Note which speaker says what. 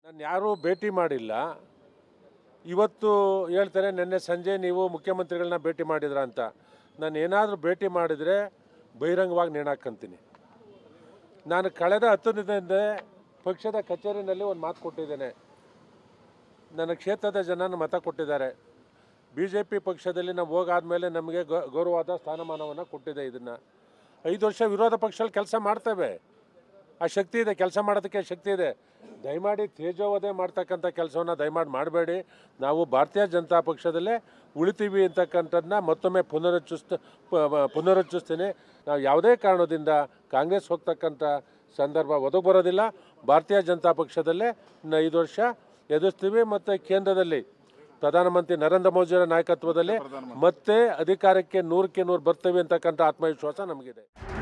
Speaker 1: ನಾನು ಯಾರೂ ಭೇಟಿ ಮಾಡಿಲ್ಲ ಇವತ್ತು ಹೇಳ್ತಾರೆ ನಿನ್ನೆ ಸಂಜೆ ನೀವು ಮುಖ್ಯಮಂತ್ರಿಗಳನ್ನ ಭೇಟಿ ಮಾಡಿದ್ರ ಅಂತ ನಾನು ಏನಾದರೂ ಭೇಟಿ ಮಾಡಿದರೆ ಬಹಿರಂಗವಾಗಿ ನೇಣಾಕಂತೀನಿ ನಾನು ಕಳೆದ ಹತ್ತು ದಿನದಿಂದ ಪಕ್ಷದ ಕಚೇರಿನಲ್ಲಿ ಒಂದು ಮಾತು ಕೊಟ್ಟಿದ್ದೇನೆ ನನ್ನ ಕ್ಷೇತ್ರದ ಜನ ಮತ ಕೊಟ್ಟಿದ್ದಾರೆ ಬಿ ಜೆ ಪಿ ಪಕ್ಷದಲ್ಲಿ ನಾವು ಹೋಗಾದ್ಮೇಲೆ ನಮಗೆ ಗೌ- ಗೌರವವಾದ ಸ್ಥಾನಮಾನವನ್ನು ಕೊಟ್ಟಿದೆ ಇದನ್ನು ಐದು ವರ್ಷ ವಿರೋಧ ಪಕ್ಷದಲ್ಲಿ ಕೆಲಸ ಮಾಡ್ತೇವೆ ಆ ಶಕ್ತಿ ಇದೆ ಕೆಲಸ ಮಾಡೋದಕ್ಕೆ ಶಕ್ತಿ ಇದೆ ದಯಮಾಡಿ ತೇಜೋವಧೆ ಮಾಡ್ತಕ್ಕಂಥ ಕೆಲಸವನ್ನು ದಯಮಾಡಿ ಮಾಡಬೇಡಿ ನಾವು ಭಾರತೀಯ ಜನತಾ ಪಕ್ಷದಲ್ಲೇ ಉಳಿತೀವಿ ಅಂತಕ್ಕಂಥದ್ದನ್ನ ಮತ್ತೊಮ್ಮೆ ಪುನರುಚ್ಚಿಸ್ತ ಪ- ಪ- ಪುನರುಚ್ಚಿಸ್ತೀನಿ ನಾವು ಯಾವುದೇ ಕಾರಣದಿಂದ ಕಾಂಗ್ರೆಸ್ ಹೋಗ್ತಕ್ಕಂಥ ಸಂದರ್ಭ ಒದಗಿ ಬರೋದಿಲ್ಲ ಭಾರತೀಯ ಜನತಾ ಪಕ್ಷದಲ್ಲೇ ಇನ್ನು ಐದು ವರ್ಷ ಎದುರಿಸ್ತೀವಿ ಮತ್ತು ಕೇಂದ್ರದಲ್ಲಿ ಪ್ರಧಾನಮಂತ್ರಿ ನರೇಂದ್ರ ಮೋದಿಯವರ ನಾಯಕತ್ವದಲ್ಲಿ ಮತ್ತೆ ಅಧಿಕಾರಕ್ಕೆ ನೂರಕ್ಕೆ ನೂರು ಬರ್ತೇವೆ ಅಂತಕ್ಕಂಥ ಆತ್ಮವಿಶ್ವಾಸ ನಮಗಿದೆ